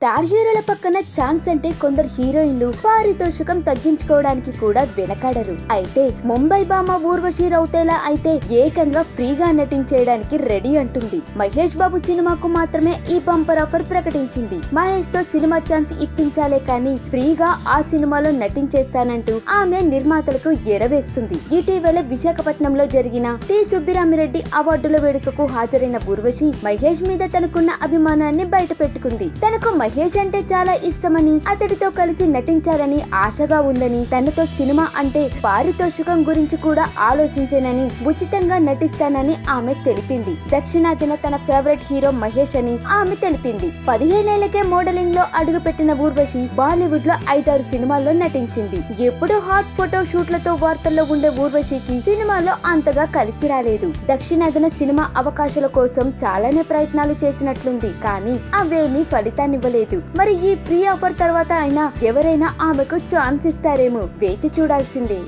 star హీరోల పక్కన chance అంటే కొందరు హీరోయిన్లు పారితోషికం తగ్గించుకోవడానికి కూడా వెనకాడరు అయితే ముంబై బామ ఊర్వశి రౌతేలా అయితే ఏకంగా ఫ్రీగా నటించేయడానికి రెడీ అంటుంది మహేష్ బాబు సినిమాకు మాత్రమే ఈ బంపర్ ఆఫర్ ప్రకటించింది మహేష్ తో సినిమా ఛాన్స్ ఇప్పించాలే కానీ ఫ్రీగా ఆ సినిమాలో నటించేస్తానంటూ ఆమె నిర్మాతలకు ఎరవేస్తుంది ఇటీవల విశాఖపట్నంలో జరిగిన టి సుబ్బిరామిరెడ్డి అవార్డుల వేడుకకు హాజరైన ఊర్వశి మహేష్ మీద తనకున్న అభిమానాన్ని బయట పెట్టుకుంది తనకు మహేష్ అంటే చాలా ఇష్టమని అతడితో కలిసి నటించాలని ఆశగా ఉందని తనతో సినిమా అంటే పారితోషికం గురించి కూడా ఆలోచించేనని ఉచితంగా నటిస్తానని ఆమె తెలిపింది దక్షిణాదిన తన ఫేవరెట్ హీరో మహేష్ అని ఆమె తెలిపింది పదిహేనేళ్లకే మోడలింగ్ లో అడుగుపెట్టిన ఊర్వశి బాలీవుడ్ లో ఐదారు సినిమాల్లో నటించింది ఎప్పుడూ హాట్ ఫోటో షూట్లతో వార్తల్లో ఉండే ఊర్వశికి సినిమాలో అంతగా కలిసి రాలేదు దక్షిణాదిన సినిమా అవకాశాల కోసం చాలానే ప్రయత్నాలు చేసినట్లుంది కానీ అవేమీ ఫలితాన్నివ్వలేదు మరి ఈ ఫ్రీ ఆఫర్ తర్వాత అయినా ఎవరైనా ఆమెకు ఛాన్స్ ఇస్తారేమో వేచి చూడాల్సిందే